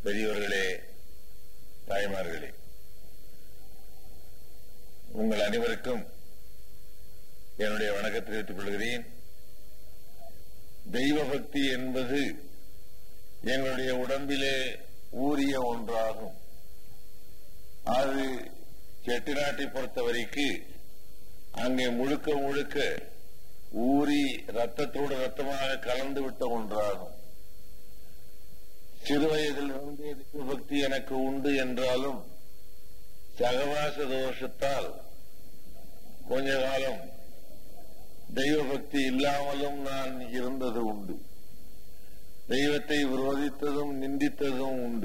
பெரியவர்களே தாய்மார்களே உங்கள் அனைவருக்கும் என்னுடைய வணக்கத்தை தெரிவித்துக் கொள்கிறேன் தெய்வ பக்தி என்பது எங்களுடைய உடம்பிலே ஊறிய ஒன்றாகும் அது செட்டிநாட்டை பொறுத்தவரைக்கு அங்கே முழுக்க முழுக்க ஊறி ரத்தத்தோடு ரத்தமாக கலந்து விட்ட ஒன்றாகும் சிறு வயதிலிருந்தே தெய்வ பக்தி எனக்கு உண்டு என்றாலும் சகவாச தோஷத்தால் கொஞ்ச காலம் தெய்வ பக்தி இல்லாமலும் நான் இருந்தது உண்டு தெய்வத்தை விரோதித்ததும் நிந்தித்ததும் உண்டு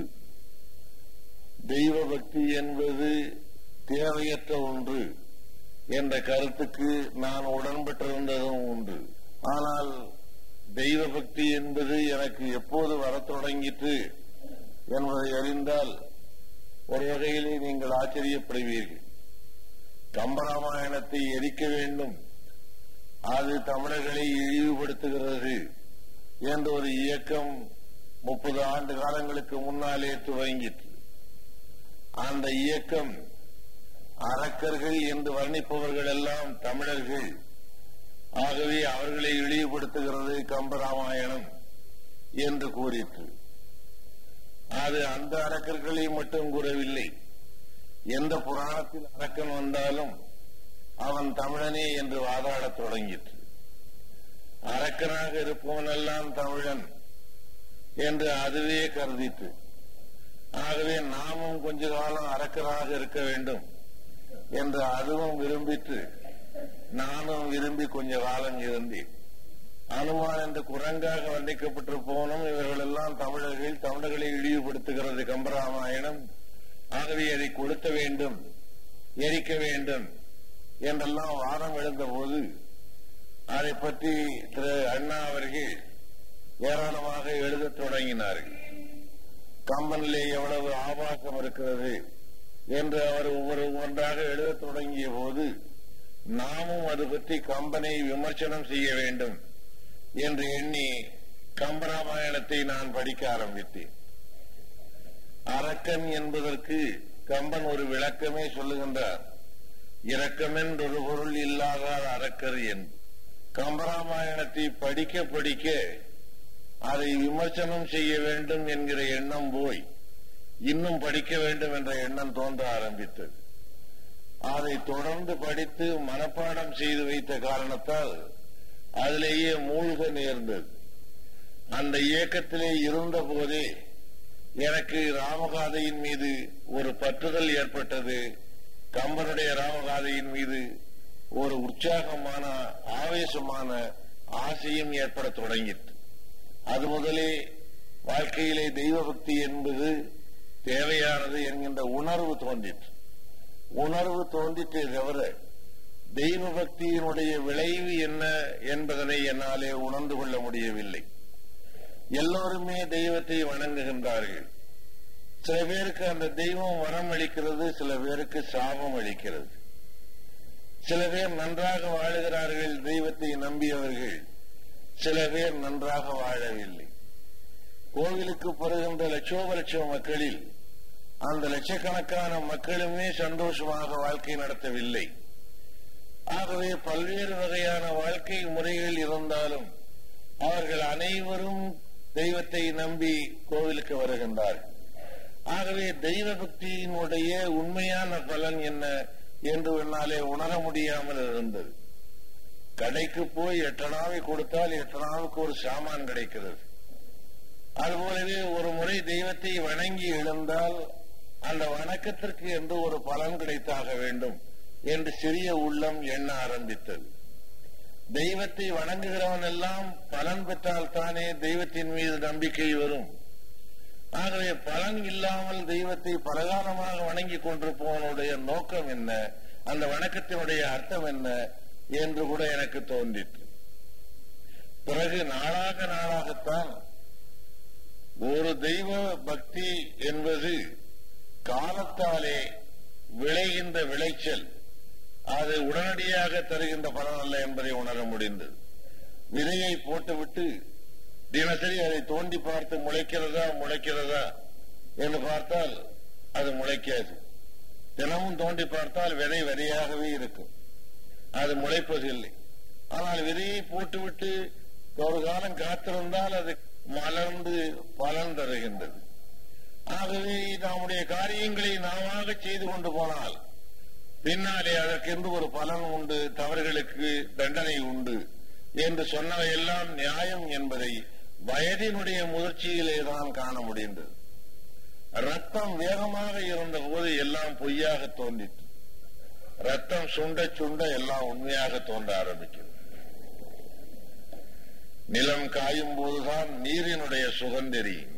தெய்வ பக்தி என்பது தேவையற்ற ஒன்று என்ற கருத்துக்கு நான் உடன்பட்டிருந்ததும் உண்டு ஆனால் தெய்வ பக்தி என்பது எனக்கு எப்போது வரத் தொடங்கிற்று என்பதை அறிந்தால் ஒரு வகையிலே நீங்கள் ஆச்சரியப்படுவீர்கள் கம்பராமாயணத்தை எரிக்க வேண்டும் அது தமிழர்களை இழிவுபடுத்துகிறது என்ற ஒரு இயக்கம் முப்பது ஆண்டு காலங்களுக்கு முன்னாலே துவங்கிற்று அந்த இயக்கம் அரக்கர்கள் என்று வர்ணிப்பவர்கள் எல்லாம் தமிழர்கள் ஆகவே அவர்களை இழிவுபடுத்துகிறது கம்பராமாயணம் என்று கூறிற்று அது அந்த அரக்கர்களை மட்டும் கூறவில்லை எந்த புராணத்தில் அரக்கன் வந்தாலும் அவன் தமிழனே என்று வாதாடத் தொடங்கிற்று அரக்கனாக இருப்பவனெல்லாம் தமிழன் என்று அதுவே கருதிற்று ஆகவே நாமும் கொஞ்ச காலம் அரக்கராக இருக்க வேண்டும் என்று அதுவும் விரும்பிற்று நானும் விரும்பி கொஞ்ச காலம் இருந்தேன் அனுமான் என்று குரங்காக வர்ணிக்கப்பட்டிருப்பவனும் இவர்கள் எல்லாம் தமிழர்கள் தமிழர்களை இழிவுபடுத்துகிறது கம்பராமாயணம் ஆகவே அதை கொளுத்த வேண்டும் எரிக்க வேண்டும் என்றெல்லாம் வாதம் எழுந்த போது அதை பற்றி திரு அண்ணா அவர்கள் ஏராளமாக எழுதத் தொடங்கினார்கள் கம்பனிலே எவ்வளவு ஆபாசம் இருக்கிறது என்று அவர் ஒவ்வொரு ஒன்றாக எழுதத் தொடங்கிய போது நாமும் அது பற்றி கம்பனை விமர்சனம் செய்ய வேண்டும் என்று எண்ணி கம்பராமாயணத்தை நான் படிக்க ஆரம்பித்தேன் அரக்கன் என்பதற்கு கம்பன் ஒரு விளக்கமே சொல்லுகின்றார் இரக்கமென்றொரு பொருள் இல்லாதார் அரக்கர் என்று கம்பராமாயணத்தை படிக்க படிக்க அதை விமர்சனம் செய்ய வேண்டும் என்கிற எண்ணம் போய் இன்னும் படிக்க வேண்டும் என்ற எண்ணம் தோன்ற ஆரம்பித்தது அதை தொடர்ந்து படித்து மனப்பாடம் செய்து வைத்த காரணத்தால் அதிலேயே மூழ்க நேர்ந்தது அந்த இயக்கத்திலே இருந்த போதே எனக்கு ராமகாதையின் மீது ஒரு பற்றுதல் ஏற்பட்டது கம்பனுடைய ராமகாதையின் மீது ஒரு உற்சாகமான ஆவேசமான ஆசையும் ஏற்பட தொடங்கிற்று அது முதலே வாழ்க்கையிலே தெய்வ பக்தி என்பது தேவையானது என்கின்ற உணர்வு தோன்றிற்று உணர்வு தோன்றிற்றே தவிர தெய்வ பக்தியினுடைய விளைவு என்ன என்பதனை என்னாலே உணர்ந்து கொள்ள முடியவில்லை எல்லோருமே தெய்வத்தை வணங்குகின்றார்கள் சில பேருக்கு அந்த தெய்வம் வரம் அளிக்கிறது சில பேருக்கு சாபம் அளிக்கிறது சில பேர் நன்றாக வாழுகிறார்கள் தெய்வத்தை நம்பியவர்கள் சில பேர் நன்றாக வாழவில்லை கோவிலுக்கு பெறுகின்ற லட்சோப லட்சம் மக்களில் அந்த லட்சக்கணக்கான மக்களுமே சந்தோஷமாக வாழ்க்கை நடத்தவில்லை ஆகவே பல்வேறு வகையான வாழ்க்கை முறைகள் இருந்தாலும் அவர்கள் அனைவரும் தெய்வத்தை நம்பி கோவிலுக்கு வருகின்றார்கள் ஆகவே தெய்வ பக்தியினுடைய உண்மையான பலன் என்ன என்று என்னாலே உணர முடியாமல் இருந்தது கடைக்கு போய் எட்டனாவை கொடுத்தால் எட்டனாவுக்கு ஒரு சாமான் கிடைக்கிறது அதுபோலவே ஒரு முறை தெய்வத்தை வணங்கி எழுந்தால் அந்த வணக்கத்திற்கு என்று ஒரு பலன் கிடைத்தாக வேண்டும் என்று சிறிய உள்ளம் எண்ண ஆரம்பித்தது தெய்வத்தை வணங்குகிறவன் எல்லாம் பலன் பெற்றால் தானே தெய்வத்தின் மீது நம்பிக்கை வரும் ஆகவே பலன் இல்லாமல் தெய்வத்தை பலகாலமாக வணங்கி கொண்டிருப்பவனுடைய நோக்கம் என்ன அந்த வணக்கத்தினுடைய அர்த்தம் என்ன என்று கூட எனக்கு தோன்றிற்று பிறகு நாளாக நாளாகத்தான் ஒரு தெய்வ பக்தி என்பது காலத்தாலே விளைகின்ற விளைச்சல் அது உடனடியாக தருகின்ற பலன் அல்ல என்பதை உணர முடிந்தது விதையை போட்டுவிட்டு தினசரி அதை தோண்டி பார்த்து முளைக்கிறதா முளைக்கிறதா என்று பார்த்தால் அது முளைக்காது தினமும் தோண்டி பார்த்தால் விதை விதையாகவே இருக்கும் அது முளைப்பதில்லை ஆனால் விதையை போட்டுவிட்டு ஒரு காலம் காத்திருந்தால் அது மலர்ந்து பலன் தருகின்றது ஆகவே நம்முடைய காரியங்களை நாமாக செய்து கொண்டு போனால் பின்னாலே அதற்கென்று ஒரு பலன் உண்டு தவறுகளுக்கு தண்டனை உண்டு என்று சொன்னவையெல்லாம் நியாயம் என்பதை வயதினுடைய முதிர்ச்சியிலே தான் காண முடிந்தது ரத்தம் வேகமாக இருந்த போது எல்லாம் பொய்யாக தோன்றிற்று ரத்தம் சுண்ட சுண்ட எல்லாம் உண்மையாக தோன்ற ஆரம்பிக்கிறது நிலம் காயும் போதுதான் நீரினுடைய சுகம் தெரியும்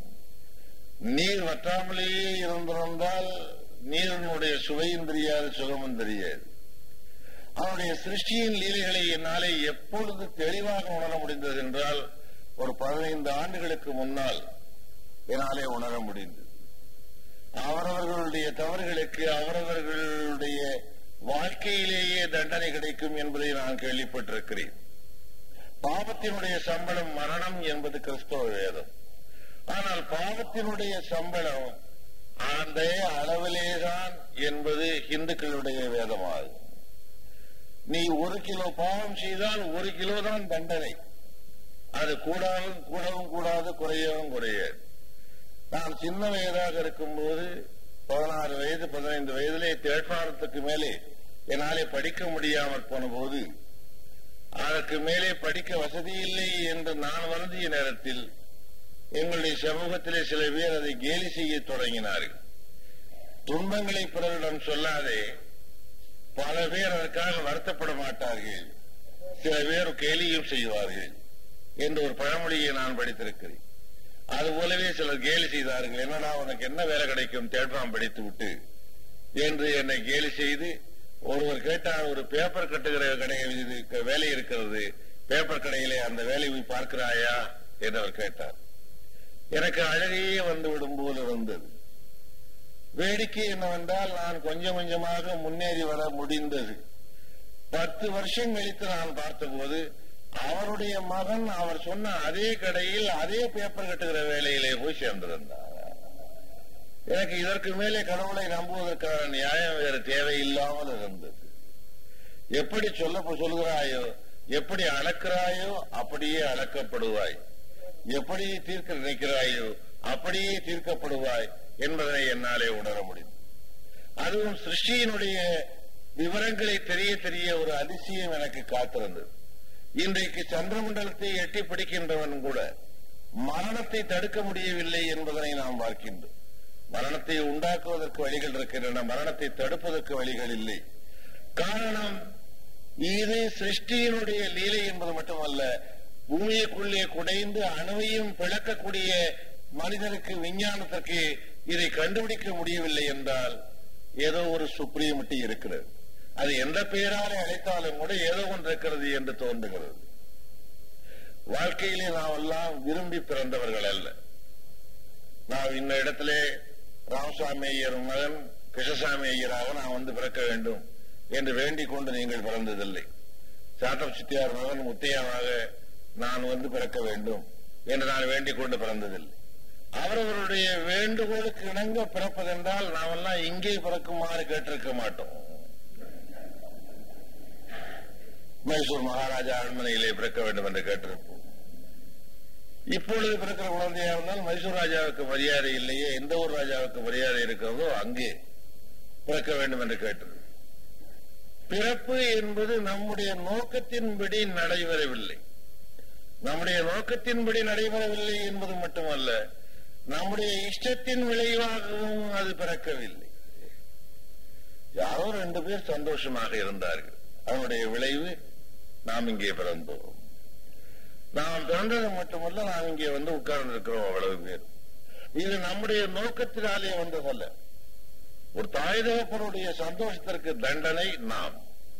நீர் வற்றாமலேயே இருந்திருந்தால் நீரினுடைய சுவையும் தெரியாது சுகமும் தெரியாது அவனுடைய சிருஷ்டியின் லீலைகளை என்னாலே எப்பொழுது தெளிவாக உணர முடிந்தது என்றால் ஒரு பதினைந்து ஆண்டுகளுக்கு முன்னால் என்னாலே உணர முடிந்தது அவரவர்களுடைய தவறுகளுக்கு அவரவர்களுடைய வாழ்க்கையிலேயே தண்டனை கிடைக்கும் என்பதை நான் கேள்விப்பட்டிருக்கிறேன் பாவத்தினுடைய சம்பளம் மரணம் என்பது கிறிஸ்தவ வேதம் ஆனால் பாவத்தினுடைய சம்பளம் அந்த அளவிலேதான் என்பது இந்துக்களுடைய வேதமாகும் நீ ஒரு கிலோ பாவம் செய்தால் ஒரு கிலோ தான் தண்டனை அது கூடாவும் கூடவும் கூடாது குறையவும் குறையாது நான் சின்ன வயதாக இருக்கும்போது பதினாறு வயது பதினைந்து வயதிலே தேட்பாரத்துக்கு மேலே என்னாலே படிக்க முடியாமல் போன போது அதற்கு மேலே படிக்க வசதி இல்லை என்று நான் வருந்திய நேரத்தில் எங்களுடைய சமூகத்திலே சில பேர் அதை கேலி செய்ய தொடங்கினார்கள் துன்பங்களை பிறரிடம் சொல்லாதே பல பேர் அதற்காக வருத்தப்பட மாட்டார்கள் சில பேர் கேலியும் செய்வார்கள் என்று ஒரு பழமொழியை நான் படித்திருக்கிறேன் அது போலவே சிலர் கேலி செய்தார்கள் என்னடா உனக்கு என்ன வேலை கிடைக்கும் தேட்பாம் படித்து விட்டு என்று என்னை கேலி செய்து ஒருவர் கேட்டார் ஒரு பேப்பர் கட்டுகிற கடை இது வேலை இருக்கிறது பேப்பர் கடையிலே அந்த வேலையை பார்க்கிறாயா என்று அவர் கேட்டார் எனக்கு அழகையே வந்து விடும் போல் இருந்தது வேடிக்கை என்னவென்றால் நான் கொஞ்சம் கொஞ்சமாக முன்னேறி வர முடிந்தது பத்து வருஷம் கழித்து நான் பார்த்தபோது அவருடைய மகன் அவர் சொன்ன அதே கடையில் அதே பேப்பர் கட்டுகிற வேலையிலே போய் சேர்ந்திருந்தார் எனக்கு இதற்கு மேலே கடவுளை நம்புவதற்கான நியாயம் வேறு தேவையில்லாமல் இருந்தது எப்படி சொல்ல சொல்கிறாயோ எப்படி அளக்கிறாயோ அப்படியே அளக்கப்படுவாய் எப்படி தீர்க்க நினைக்கிறாயோ அப்படியே தீர்க்கப்படுவாய் என்பதை என்னாலே உணர முடியும் அதுவும் சிருஷ்டியினுடைய விவரங்களை தெரிய தெரிய ஒரு அதிசயம் எனக்கு காத்திருந்தது இன்றைக்கு சந்திரமண்டலத்தை எட்டி பிடிக்கின்றவன் கூட மரணத்தை தடுக்க முடியவில்லை என்பதனை நாம் பார்க்கின்றோம் மரணத்தை உண்டாக்குவதற்கு வழிகள் இருக்கின்றன மரணத்தை தடுப்பதற்கு வழிகள் இல்லை காரணம் இது சிருஷ்டியினுடைய லீலை என்பது மட்டுமல்ல பூமியைக்குள்ளே குடைந்து அணுவையும் பிளக்கக்கூடிய மனிதனுக்கு விஞ்ஞானத்திற்கு இதை கண்டுபிடிக்க முடியவில்லை என்றால் ஏதோ ஒரு சுப்ரீமிட்டி இருக்கிறது அது எந்த பெயராலே அழைத்தாலும் கூட ஏதோ ஒன்று இருக்கிறது என்று தோன்றுகிறது வாழ்க்கையிலே நாம் எல்லாம் விரும்பி பிறந்தவர்கள் அல்ல நாம் இந்த இடத்திலே ராமசாமி ஐயர் மகன் கிருஷ்ணசாமி ஐயராக நான் வந்து பிறக்க வேண்டும் என்று வேண்டிக் கொண்டு நீங்கள் பிறந்ததில்லை சாத்தம் சித்தியார் மகன் முத்தையாவாக நான் வந்து பிறக்க வேண்டும் என்று நான் வேண்டிக் கொண்டு பிறந்ததில்லை அவரவருடைய வேண்டுகோளுக்கு இணங்க பிறப்பதென்றால் நாமெல்லாம் இங்கே பிறக்குமாறு கேட்டிருக்க மாட்டோம் மைசூர் மகாராஜா அரண்மனையிலே பிறக்க வேண்டும் என்று கேட்டிருப்போம் இப்பொழுது பிறக்கிற குழந்தையா இருந்தால் மைசூர் ராஜாவுக்கு மரியாதை இல்லையே எந்த ஒரு ராஜாவுக்கு மரியாதை இருக்கிறதோ அங்கே பிறக்க வேண்டும் என்று கேட்டது பிறப்பு என்பது நம்முடைய நோக்கத்தின்படி நடைபெறவில்லை நம்முடைய நோக்கத்தின்படி நடைபெறவில்லை என்பது மட்டுமல்ல நம்முடைய இஷ்டத்தின் விளைவாகவும் அது பிறக்கவில்லை யாரோ ரெண்டு பேர் சந்தோஷமாக இருந்தார்கள் அதனுடைய விளைவு நாம் இங்கே பிறந்தோம் நாம் பிறந்தது மட்டுமல்ல நாம் இங்கே வந்து உட்கார்ந்து இருக்கிறோம் அவ்வளவு பேர் இது நம்முடைய நோக்கத்தினாலே வந்ததல்ல ஒரு தாய் தகப்பனுடைய சந்தோஷத்திற்கு தண்டனை நாம்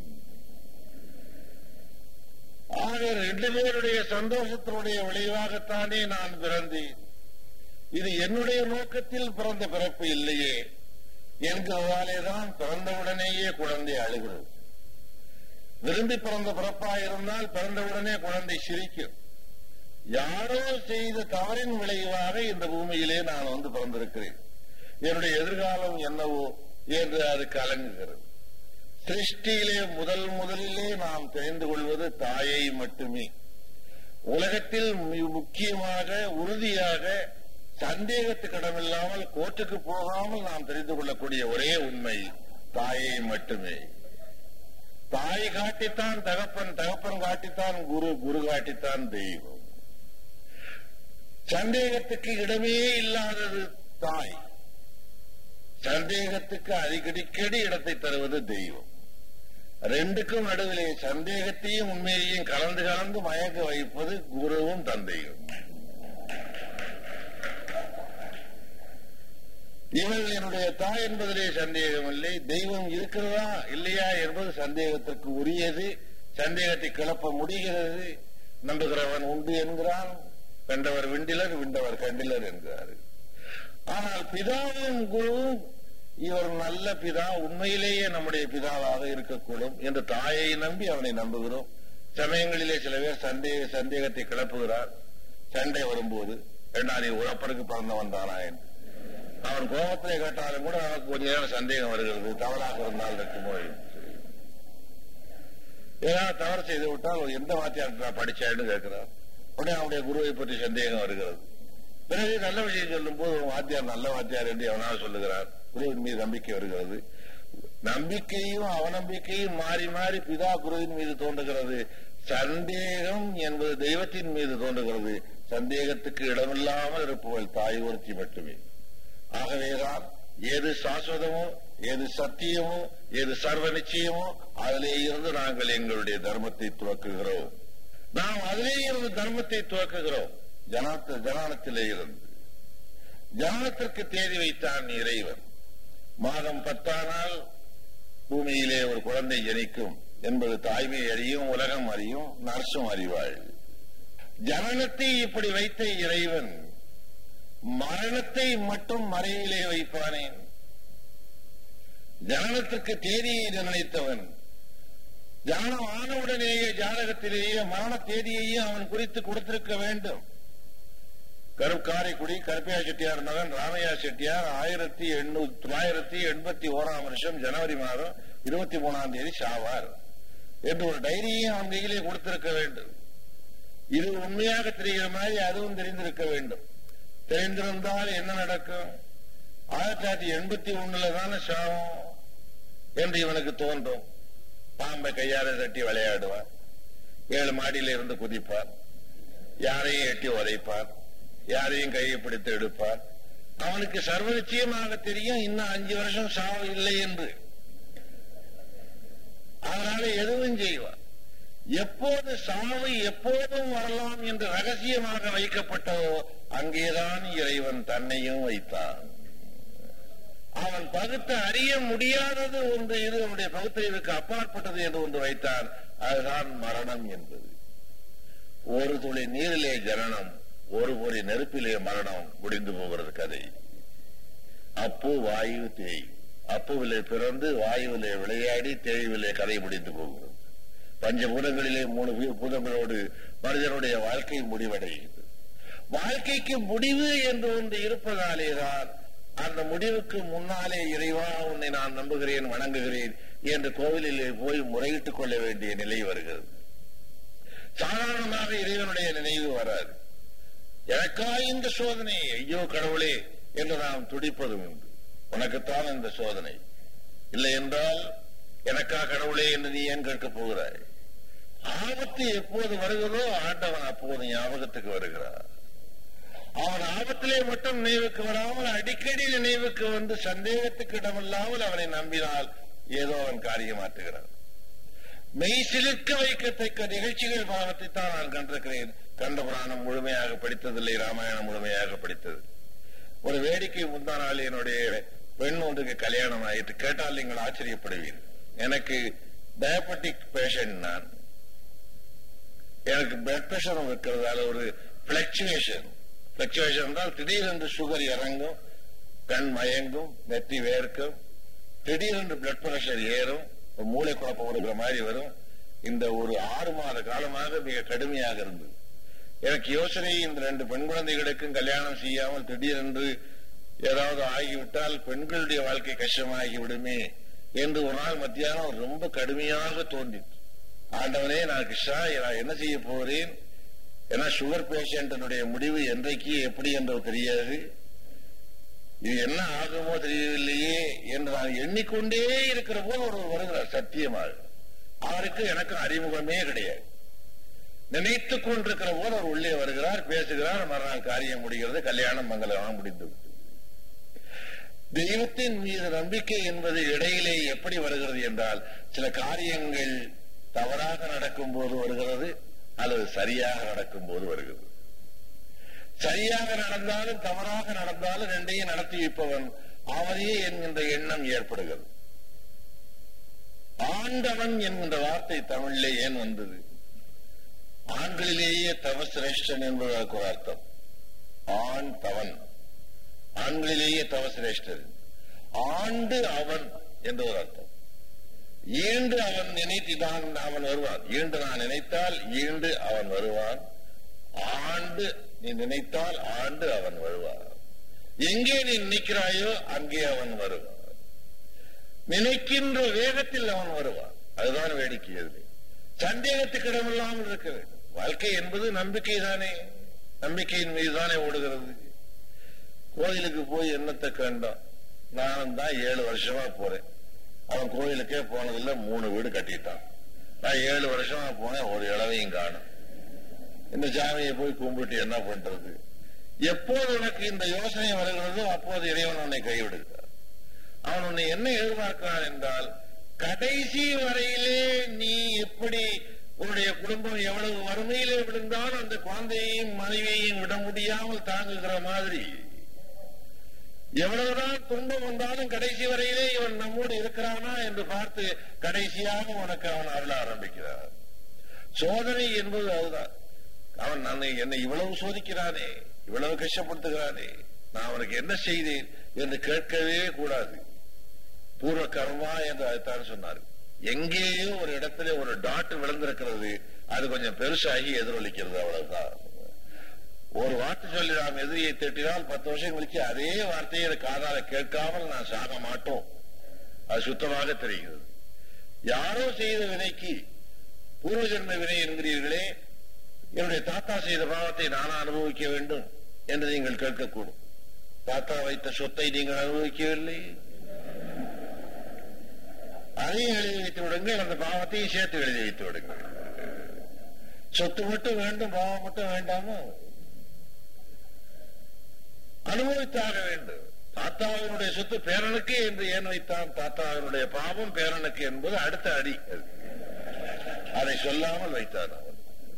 ஆக ரெண்டு பேருடைய சந்தோஷத்தினுடைய விளைவாகத்தானே நான் பிறந்தேன் இது என்னுடைய நோக்கத்தில் பிறந்த பிறப்பு இல்லையே என்கிறதாலே தான் பிறந்தவுடனேயே குழந்தை அழுகிறது விரும்பி பிறந்த பிறப்பா இருந்தால் பிறந்தவுடனே குழந்தை சிரிக்கும் யாரோ செய்த தவறின் விளைவாக இந்த பூமியிலே நான் வந்து பிறந்திருக்கிறேன் என்னுடைய எதிர்காலம் என்னவோ என்று அது கலங்குகிறது சிருஷ்டியிலே முதல் முதலிலே நாம் தெரிந்து கொள்வது தாயை மட்டுமே உலகத்தில் மி- முக்கியமாக உறுதியாக சந்தேகத்துக்கு இடமில்லாமல் கோர்ட்டுக்கு போகாமல் நாம் தெரிந்து கொள்ளக்கூடிய ஒரே உண்மை தாயை மட்டுமே தாய் காட்டித்தான் தகப்பன் தகப்பன் காட்டித்தான் குரு குரு காட்டித்தான் தெய்வம் சந்தேகத்துக்கு இடமே இல்லாதது தாய் சந்தேகத்துக்கு அடிக்கடிக்கடி இடத்தை தருவது தெய்வம் ரெண்டுக்கும் நடுவிலே சந்தேகத்தையும் உண்மையையும் கலந்து கலந்து மயக்க வைப்பது குருவும் தந்தையும் இவள் என்னுடைய தாய் என்பதிலே சந்தேகம் இல்லை தெய்வம் இருக்கிறதா இல்லையா என்பது சந்தேகத்திற்கு உரியது சந்தேகத்தை கிளப்ப முடிகிறது நம்புகிறவன் உண்டு என்கிறான் கண்டவர் விண்டிலர் விண்டவர் கண்டிலர் என்கிறார் ஆனால் பிதாவும் குருவும் இவர் நல்ல பிதா உண்மையிலேயே நம்முடைய பிதாவாக இருக்கக்கூடும் என்று தாயை நம்பி அவனை நம்புகிறோம் சமயங்களிலே சில பேர் சந்தேக சந்தேகத்தை கிளப்புகிறார் சண்டை வரும்போது ஏண்டா நீ உழப்பருக்கு பிறந்தவன் தானா என்று அவன் கோபத்திலே கேட்டாலும் கூட நமக்கு கொஞ்ச நேரம் சந்தேகம் வருகிறது தவறாக இருந்தால் இருக்குமோ என்று. ஏதாவது தவறு செய்து விட்டால் எந்த வாத்தியார் படிச்சான்னு கேட்கிறார் உடனே அவனுடைய குருவை பற்றி சந்தேகம் வருகிறது பிறகு நல்ல விஷயம் சொல்லும் போது உன் வாத்தியார் நல்ல வாத்தியார் என்று எவனாவது சொல்லுகிறார் குருவின் மீது நம்பிக்கை வருகிறது நம்பிக்கையும் அவநம்பிக்கையும் மாறி மாறி பிதா குருவின் மீது தோன்றுகிறது சந்தேகம் என்பது தெய்வத்தின் மீது தோன்றுகிறது சந்தேகத்துக்கு இடமில்லாமல் இருப்பவள் தாய் ஒருத்தி மட்டுமே ஆகவேதான் எது சாஸ்வதமோ எது சத்தியமோ எது சர்வ நிச்சயமோ அதிலே இருந்து நாங்கள் எங்களுடைய தர்மத்தை துவக்குகிறோம் நாம் அதிலே இருந்து தர்மத்தை துவக்குகிறோம் ஜனாத்த ஜனானத்திலே இருந்து ஜனானத்திற்கு தேதி வைத்தான் இறைவன் மாதம் பத்தானால் பூமியிலே ஒரு குழந்தை ஜனிக்கும் என்பது தாய்மை அறியும் உலகம் அறியும் நர்சும் அறிவாள் ஜனனத்தை இப்படி வைத்த இறைவன் மரணத்தை மட்டும் மறையிலே வைப்பானேன் ஜனனத்துக்கு தேதியை நிர்ணயித்தவன் ஜனனம் ஆனவுடனேயே ஜாதகத்திலேயே மரண தேதியையும் அவன் குறித்து கொடுத்திருக்க வேண்டும் கருக்காரைக்குடி கருப்பையா செட்டியார் மகன் ராமையா செட்டியார் ஆயிரத்தி எண்ணூத்தி தொள்ளாயிரத்தி எண்பத்தி ஓராம் வருஷம் ஜனவரி மாதம் இருபத்தி மூணாம் தேதி சாவார் என்று ஒரு டைரியை அவன் கையிலே கொடுத்திருக்க வேண்டும் இது உண்மையாக தெரிகிற மாதிரி அதுவும் தெரிந்திருக்க வேண்டும் தெரிந்திருந்தால் என்ன நடக்கும் ஆயிரத்தி தொள்ளாயிரத்தி எண்பத்தி ஒண்ணுல தானே சாவம் என்று இவனுக்கு தோன்றும் பாம்பை கையால தட்டி விளையாடுவார் ஏழு மாடியில இருந்து குதிப்பார் யாரையும் எட்டி உதைப்பார் யாரையும் கையை பிடித்து எடுப்பார் அவனுக்கு சர்வ நிச்சயமாக தெரியும் இன்னும் அஞ்சு வருஷம் சாவு இல்லை என்று அதனால எதுவும் செய்வார் எப்போது சாவு எப்போதும் வரலாம் என்று ரகசியமாக வைக்கப்பட்டதோ அங்கேதான் இறைவன் தன்னையும் வைத்தான் அவன் பகுத்து அறிய முடியாதது ஒன்று இது அவனுடைய பகுத்தறிவுக்கு அப்பாற்பட்டது என்று ஒன்று வைத்தான் அதுதான் மரணம் என்பது ஒரு துளி நீரிலே ஜனனம் ஒரு பொறி நெருப்பிலே மரணம் முடிந்து போகிறது கதை அப்பு வாயு தேய் அப்புவிலே பிறந்து வாயுவிலே விளையாடி தேய்விலே கதை முடிந்து போகிறது பஞ்சபூதங்களிலே மூணு பூ- பூதங்களோடு மனிதனுடைய வாழ்க்கை முடிவடைகிறது வாழ்க்கைக்கு முடிவு என்று ஒன்று இருப்பதாலேதான் அந்த முடிவுக்கு முன்னாலே இறைவா உன்னை நான் நம்புகிறேன் வணங்குகிறேன் என்று கோவிலிலே போய் முறையிட்டுக் கொள்ள வேண்டிய நிலை வருகிறது சாதாரணமாக இறைவனுடைய நினைவு வராது எனக்கா இந்த சோதனை ஐயோ கடவுளே என்று நாம் துடிப்பதும் உண்டு உனக்குத்தான் இந்த சோதனை இல்லை என்றால் எனக்கா கடவுளே என்று நீ ஏன் கேட்கப் போகிறாய் ஆபத்து எப்போது வருகிறதோ ஆண்டவன் அப்போது ஞாபகத்துக்கு வருகிறார் அவன் ஆபத்திலே மட்டும் நினைவுக்கு வராமல் அடிக்கடி நினைவுக்கு வந்து சந்தேகத்துக்கு இடமில்லாமல் அவனை நம்பினால் ஏதோ அவன் காரியமாற்றுகிறான் மெய் சிலிர்க்க வைக்கத்தக்க நிகழ்ச்சிகள் பாவத்தை தான் நான் கண்டிருக்கிறேன் கண்ட புராணம் முழுமையாக படித்ததில்லை ராமாயணம் முழுமையாக படித்தது ஒரு வேடிக்கை முந்தா நாள் என்னுடைய பெண் ஒன்றுக்கு கல்யாணம் ஆயிட்டு கேட்டால் நீங்கள் ஆச்சரியப்படுவீர்கள் எனக்கு டயபெட்டிக் பேஷண்ட் நான் எனக்கு பிளட் பிரஷரும் இருக்கிறதால ஒரு பிளக்சுவேஷன் பிளக்சுவேஷன் என்றால் திடீரென்று சுகர் இறங்கும் கண் மயங்கும் நெத்தி வேர்க்கும் திடீரென்று பிளட் பிரஷர் ஏறும் ஒரு மூளை குழப்பம் இருக்கிற மாதிரி வரும் இந்த ஒரு ஆறு மாத காலமாக மிக கடுமையாக இருந்தது எனக்கு யோசனை இந்த ரெண்டு பெண் குழந்தைகளுக்கும் கல்யாணம் செய்யாமல் திடீரென்று ஏதாவது ஆகிவிட்டால் பெண்களுடைய வாழ்க்கை கஷ்டமாகி விடுமே என்று ஒரு நாள் மத்தியானம் ரொம்ப கடுமையாக தோன்றிற்று ஆண்டவனே நான் கிருஷ்ணா நான் என்ன செய்ய போகிறேன் ஏன்னா சுகர் பேஷண்டினுடைய முடிவு என்றைக்கு எப்படி என்று தெரியாது இது என்ன ஆகுமோ தெரியவில்லையே என்று நான் எண்ணிக்கொண்டே இருக்கிற போது ஒருவர் வருகிறார் சத்தியமாக அவருக்கு எனக்கு அறிமுகமே கிடையாது நினைத்துக் கொண்டிருக்கிற போது அவர் உள்ளே வருகிறார் பேசுகிறார் மறுநாள் காரியம் முடிகிறது கல்யாணம் மங்களமாக முடிந்து விட்டது. தெய்வத்தின் மீது நம்பிக்கை என்பது இடையிலே எப்படி வருகிறது என்றால் சில காரியங்கள் தவறாக நடக்கும் போது வருகிறது அல்லது சரியாக நடக்கும் போது வருகிறது சரியாக நடந்தாலும் தவறாக நடந்தாலும் ரெண்டையும் நடத்தி வைப்பவன் அவரே என்கின்ற எண்ணம் ஏற்படுகிறது ஆண்டவன் என்கின்ற வார்த்தை தமிழிலே ஏன் வந்தது ஆண்களிலேயே தவசிரேஷ்டன் என்பதற்கு ஒரு அர்த்தம் ஆண் தவன் ஆண்களிலேயே தவசிரேஷ்டர் ஆண்டு அவன் என்ற ஒரு அர்த்தம் ஈண்டு அவன் நினைத்துதான் அவன் வருவான் ஈண்டு நான் நினைத்தால் ஈண்டு அவன் வருவான் ஆண்டு நீ நினைத்தால் ஆண்டு அவன் வருவான் எங்கே நீ நினைக்கிறாயோ அங்கே அவன் வருவான் நினைக்கின்ற வேகத்தில் அவன் வருவான் அதுதான் வேடிக்கை அது சந்தேகத்துக்கு இடமில்லாமல் இருக்க வேண்டும் வாழ்க்கை என்பது நம்பிக்கை தானே நம்பிக்கையின் மீது தானே ஓடுகிறது கோயிலுக்கு போய் என்னத்தை கண்டோம் நானும் தான் ஏழு வருஷமா போறேன் அவன் கோயிலுக்கே போனதில்ல மூணு வீடு கட்டிட்டான் நான் ஏழு வருஷமா போனேன் ஒரு இளவையும் காணும் இந்த சாமியை போய் கும்பிட்டு என்ன பண்றது எப்போது உனக்கு இந்த யோசனை வருகிறதோ அப்போது இறைவன் உன்னை கைவிடுகிறார் அவன் உன்னை என்ன எதிர்பார்க்கிறான் என்றால் கடைசி வரையிலே நீ எப்படி உன்னுடைய குடும்பம் எவ்வளவு வறுமையிலே விழுந்தாலும் அந்த குழந்தையையும் மனைவியையும் விட முடியாமல் தாங்குகிற மாதிரி எவ்வளவுதான் துன்பம் வந்தாலும் கடைசி வரையிலே இவன் நம்மோடு இருக்கிறானா என்று பார்த்து கடைசியாக உனக்கு அவன் அருள ஆரம்பிக்கிறார் சோதனை என்பது அதுதான் அவன் நான் என்னை இவ்வளவு சோதிக்கிறானே இவ்வளவு கஷ்டப்படுத்துகிறானே நான் அவனுக்கு என்ன செய்தேன் என்று கேட்கவே கூடாது பூர்வ கர்மா என்று அதைத்தான் சொன்னார் எங்கேயோ ஒரு இடத்துல ஒரு டாட் விழுந்திருக்கிறது அது கொஞ்சம் பெருசாகி எதிரொலிக்கிறது அவ்வளவுதான் ஒரு வார்த்தை சொல்லி நாம் எதிரியை திட்டினால் பத்து வருஷம் கழிச்சு அதே வார்த்தையை காதால கேட்காமல் நான் சாக மாட்டோம் அது சுத்தமாக தெரிகிறது யாரோ செய்த வினைக்கு பூர்வ ஜென்ம வினை என்கிறீர்களே என்னுடைய தாத்தா செய்த பாவத்தை நான் அனுபவிக்க வேண்டும் என்று நீங்கள் கேட்கக்கூடும் தாத்தா வைத்த சொத்தை நீங்கள் அனுபவிக்கவில்லை அதையும் எழுதி வைத்து விடுங்கள் அந்த பாவத்தையும் சேர்த்து எழுதி வைத்து விடுங்கள் சொத்து மட்டும் வேண்டும் பாவம் மட்டும் வேண்டாமோ அனுபவித்தாக வேண்டும் தாத்தாவினுடைய சொத்து பேரனுக்கு என்று ஏன் வைத்தான் தாத்தாவினுடைய பாவம் பேரனுக்கு என்பது அடுத்த அடி அது. அதை சொல்லாமல் வைத்தான் அவன்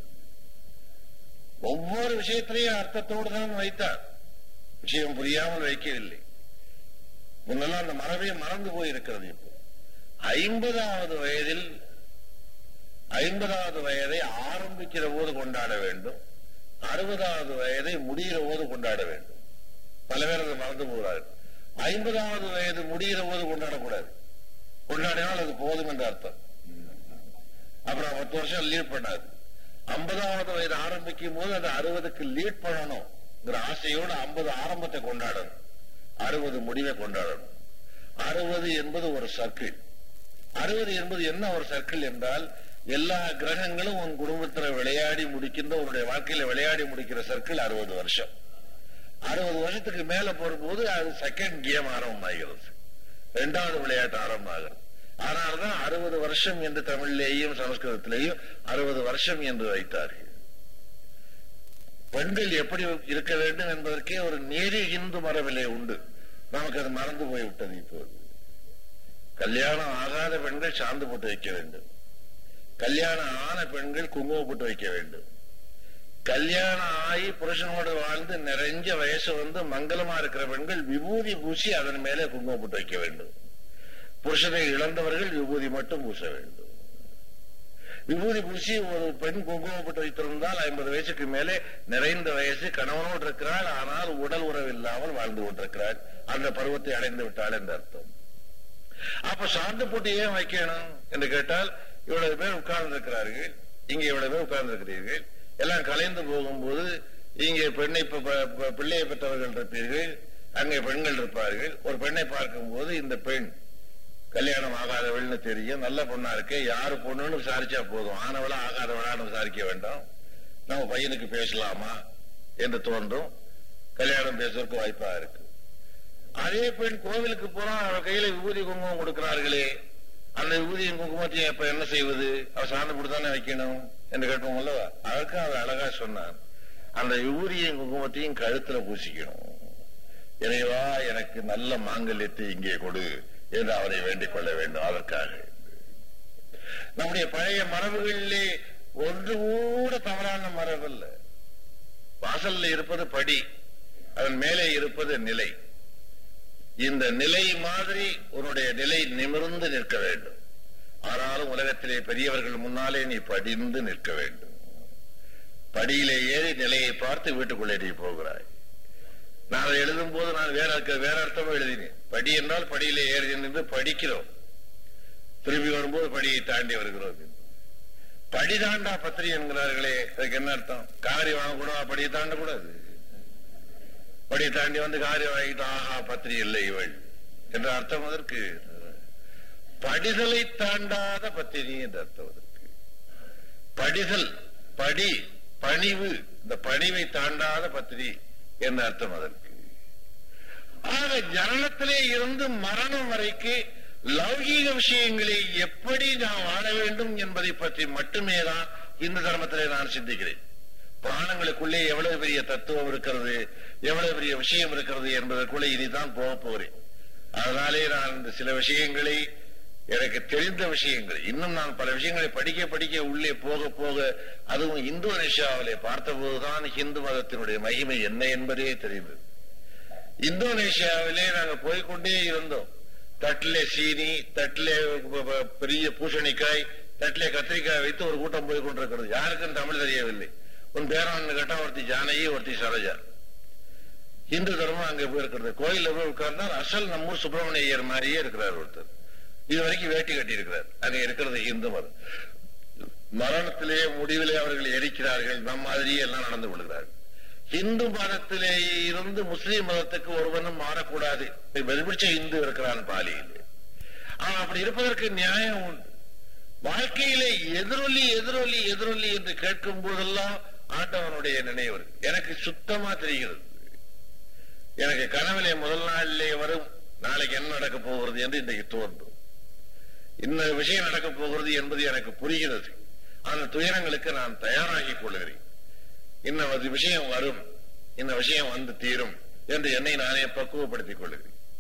ஒவ்வொரு விஷயத்திலையும் அர்த்தத்தோடு தான் வைத்தார் விஷயம் புரியாமல் வைக்கவில்லை முன்னெல்லாம் அந்த மரபே மறந்து போயிருக்கிறது இப்போ ஐம்பதாவது வயதில் ஐம்பதாவது வயதை ஆரம்பிக்கிற போது கொண்டாட வேண்டும் அறுபதாவது வயதை முடிகிற போது கொண்டாட வேண்டும் பல பேர் அதை மறந்து போகிறார்கள் ஐம்பதாவது வயது முடிகிற போது கொண்டாடக்கூடாது கொண்டாடினால் அது போதும் என்ற அர்த்தம் அப்புறம் பத்து வருஷம் லீட் பண்ணாது ஐம்பதாவது வயது ஆரம்பிக்கும் போது அது அறுபதுக்கு லீட் பண்ணணும் ஆசையோடு ஐம்பது ஆரம்பத்தை கொண்டாடணும் அறுபது முடிவை கொண்டாடணும் அறுபது என்பது ஒரு சர்க்கிள் அறுபது என்பது என்ன ஒரு சர்க்கிள் என்றால் எல்லா கிரகங்களும் உன் குடும்பத்தில் விளையாடி முடிக்கின்ற உன்னுடைய வாழ்க்கையில விளையாடி முடிக்கிற சர்க்கிள் அறுபது வருஷம் அறுபது வருஷத்துக்கு மேல போகும்போது அது செகண்ட் கேம் ஆரம்பமாகிறது இரண்டாவது விளையாட்டு ஆரம்பமாகிறது ஆனால்தான் அறுபது வருஷம் என்று தமிழிலேயும் சமஸ்கிருதத்திலேயும் அறுபது வருஷம் என்று வைத்தார்கள் பெண்கள் எப்படி இருக்க வேண்டும் என்பதற்கே ஒரு நேரிய இந்து மரபிலே உண்டு நமக்கு அது மறந்து போய்விட்டது இப்போது கல்யாணம் ஆகாத பெண்கள் சாந்து போட்டு வைக்க வேண்டும் கல்யாணம் ஆன பெண்கள் குங்குமம் போட்டு வைக்க வேண்டும் கல்யாணம் ஆகி புருஷனோடு வாழ்ந்து நிறைஞ்ச வயசு வந்து மங்களமா இருக்கிற பெண்கள் விபூதி பூசி அதன் மேலே குங்குமம் போட்டு வைக்க வேண்டும் புருஷனை இழந்தவர்கள் விபூதி மட்டும் பூச வேண்டும் விபூதி பூசி ஒரு பெண் குங்குமம் போட்டு வைத்திருந்தால் ஐம்பது வயசுக்கு மேலே நிறைந்த வயசு கணவனோடு இருக்கிறாள் ஆனால் உடல் உறவு இல்லாமல் வாழ்ந்து கொண்டிருக்கிறாள் அந்த பருவத்தை அடைந்து விட்டாள் என்று அர்த்தம் அப்ப சாந்து போட்டு ஏன் வைக்கணும் என்று கேட்டால் இவ்வளவு பேர் உட்கார்ந்து இருக்கிறார்கள் இங்க இவ்வளவு பேர் உட்கார்ந்து இருக்கிறீர்கள் எல்லாம் கலைந்து போகும்போது இங்கே பெண்ணை ப- ப- ப- பிள்ளையை பெற்றவர்கள் இருப்பீர்கள் அங்கே பெண்கள் இருப்பார்கள் ஒரு பெண்ணை பார்க்கும்போது இந்த பெண் கல்யாணம் ஆகாதவள்னு தெரியும் நல்ல பொண்ணா இருக்கு யாரு பொண்ணுன்னு விசாரிச்சா போதும் ஆனவளா ஆகாதவளான்னு விசாரிக்க வேண்டாம் நம்ம பையனுக்கு பேசலாமா என்று தோன்றும் கல்யாணம் பேசுவதற்கு வாய்ப்பா இருக்கு அதே பெண் கோவிலுக்கு போனா அவ கையில விபூதி குங்குமம் கொடுக்கிறார்களே அந்த விபூதியும் குங்குமத்தையும் இப்ப என்ன செய்வது அவ சார்ந்து கொடுத்தானே வைக்கணும் என்று கேட்போம் அல்லவா அதற்கு அவர் அழகா சொன்னார் அந்த விபூதியும் குங்குமத்தையும் கழுத்துல பூசிக்கணும் இறைவா எனக்கு நல்ல மாங்கல்யத்தை இங்கே கொடு என்று அவரை வேண்டிக் கொள்ள வேண்டும் அதற்காக நம்முடைய பழைய மரபுகளிலே ஒன்று கூட தவறான மரபல்ல வாசல்ல இருப்பது படி அதன் மேலே இருப்பது நிலை இந்த நிலை மாதிரி உன்னுடைய நிலை நிமிர்ந்து நிற்க வேண்டும் ஆனாலும் உலகத்திலே பெரியவர்கள் முன்னாலே நீ படிந்து நிற்க வேண்டும் படியிலே ஏறி நிலையை பார்த்து வீட்டுக்குள்ளே நீ போகிறாய் நான் அதை எழுதும் போது நான் வேற அர்த்த- வேற அர்த்தமா எழுதினேன் படி என்றால் படியிலே ஏறி நின்று படிக்கிறோம் திரும்பி வரும்போது படியை தாண்டி வருகிறோம் படி தாண்டா பத்திரி என்கிறார்களே அதுக்கு என்ன அர்த்தம் காரி வாங்கக்கூடாது படியை தாண்டக்கூடாது படியை தாண்டி வந்து காரி வாங்கிட்டு ஆஹா பத்திரி இல்லை இவள் என்ற அர்த்தம் அதற்கு படிதலை தாண்டாத பத்தினி என்ற அர்த்தம் அதற்கு படிதல் படி பணிவு இந்த பணிவை தாண்டாத பத்தினி என்ற அர்த்தம் அதற்கு ஆக ஜனனத்திலே இருந்து மரணம் வரைக்கு லௌகீக விஷயங்களை எப்படி நாம் வாழ வேண்டும் என்பதை பற்றி மட்டுமே தான் இந்து தர்மத்திலே நான் சிந்திக்கிறேன் புராணங்களுக்குள்ளே எவ்வளவு பெரிய தத்துவம் இருக்கிறது எவ்வளவு பெரிய விஷயம் இருக்கிறது என்பதற்குள்ளே இனிதான் போக போகிறேன் அதனாலே நான் இந்த சில விஷயங்களை எனக்கு தெரிந்த விஷயங்கள் இன்னும் நான் பல விஷயங்களை படிக்க படிக்க உள்ளே போக போக அதுவும் இந்தோனேஷியாவிலே பார்த்தபோதுதான் இந்து மதத்தினுடைய மகிமை என்ன என்பதே தெரிந்தது இந்தோனேஷியாவிலே நாங்க போய்க்கொண்டே இருந்தோம் தட்டிலே சீனி தட்டிலே ப- ப- பெரிய பூசணிக்காய் தட்டிலே கத்திரிக்காய் வைத்து ஒரு கூட்டம் போய் கொண்டிருக்கிறது யாருக்கும் தமிழ் தெரியவில்லை உன் பேரான்னு கேட்டா ஒருத்தி ஜானகி ஒருத்தி சரோஜா இந்து தர்மம் அங்கே போயிருக்கிறது கோயில்ல போய் உட்கார்ந்தால் அசல் நம்மூர் சுப்பிரமணிய ஐயர் மாதிரியே இருக்கிறார் ஒருத்தர் இது வரைக்கும் வேட்டி கட்டி இருக்கிறார் அங்கே இருக்கிறது இந்து மதம் மரணத்திலே முடிவிலே அவர்கள் எரிக்கிறார்கள் நம் மாதிரியே எல்லாம் நடந்து கொள்கிறார்கள் இந்து மதத்திலே இருந்து முஸ்லிம் மதத்துக்கு ஒருவனும் மாறக்கூடாது வெறுபிடிச்ச இந்து இருக்கிறான் பாலியில் ஆனா அப்படி இருப்பதற்கு நியாயம் உண்டு வாழ்க்கையிலே எதிரொலி எதிரொலி எதிரொலி என்று கேட்கும் போதெல்லாம் ஆண்டவனுடைய நினைவு எனக்கு சுத்தமா தெரிகிறது எனக்கு கனவிலே முதல் நாளிலே வரும் நாளைக்கு என்ன நடக்க போகிறது என்று இன்றைக்கு தோன்றும் இந்த விஷயம் நடக்க போகிறது என்பது எனக்கு புரிகிறது அந்த துயரங்களுக்கு நான் தயாராகிக் கொள்கிறேன் இன்ன ஒரு விஷயம் வரும் இந்த விஷயம் வந்து தீரும் என்று என்னை நானே பக்குவப்படுத்திக் கொள்கிறேன்